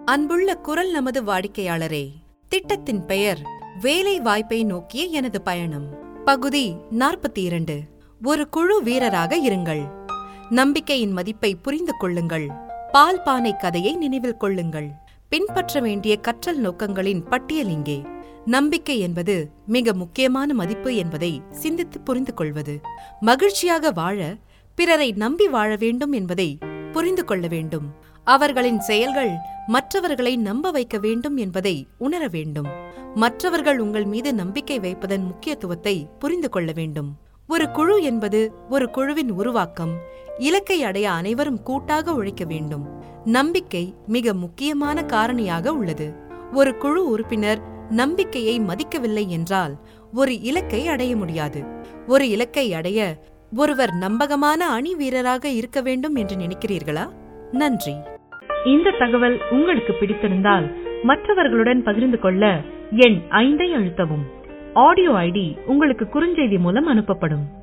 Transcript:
அன்புள்ள குரல் நமது வாடிக்கையாளரே திட்டத்தின் பெயர் வேலை வாய்ப்பை நோக்கிய எனது பயணம் பகுதி நாற்பத்தி இரண்டு ஒரு குழு வீரராக இருங்கள் நம்பிக்கையின் மதிப்பை புரிந்து கொள்ளுங்கள் பால் பானை கதையை நினைவில் கொள்ளுங்கள் பின்பற்ற வேண்டிய கற்றல் நோக்கங்களின் பட்டியல் இங்கே நம்பிக்கை என்பது மிக முக்கியமான மதிப்பு என்பதை சிந்தித்து புரிந்து கொள்வது மகிழ்ச்சியாக வாழ பிறரை நம்பி வாழ வேண்டும் என்பதை புரிந்து கொள்ள வேண்டும் அவர்களின் செயல்கள் மற்றவர்களை நம்ப வைக்க வேண்டும் என்பதை உணர வேண்டும் மற்றவர்கள் உங்கள் மீது நம்பிக்கை வைப்பதன் முக்கியத்துவத்தை புரிந்து கொள்ள வேண்டும் ஒரு குழு என்பது ஒரு குழுவின் உருவாக்கம் இலக்கை அடைய அனைவரும் கூட்டாக உழைக்க வேண்டும் நம்பிக்கை மிக முக்கியமான காரணியாக உள்ளது ஒரு குழு உறுப்பினர் நம்பிக்கையை மதிக்கவில்லை என்றால் ஒரு இலக்கை அடைய முடியாது ஒரு இலக்கை அடைய ஒருவர் நம்பகமான அணி வீரராக இருக்க வேண்டும் என்று நினைக்கிறீர்களா நன்றி இந்த தகவல் உங்களுக்கு பிடித்திருந்தால் மற்றவர்களுடன் பகிர்ந்து கொள்ள எண் ஐந்தை அழுத்தவும் ஆடியோ ஐடி உங்களுக்கு குறுஞ்செய்தி மூலம் அனுப்பப்படும்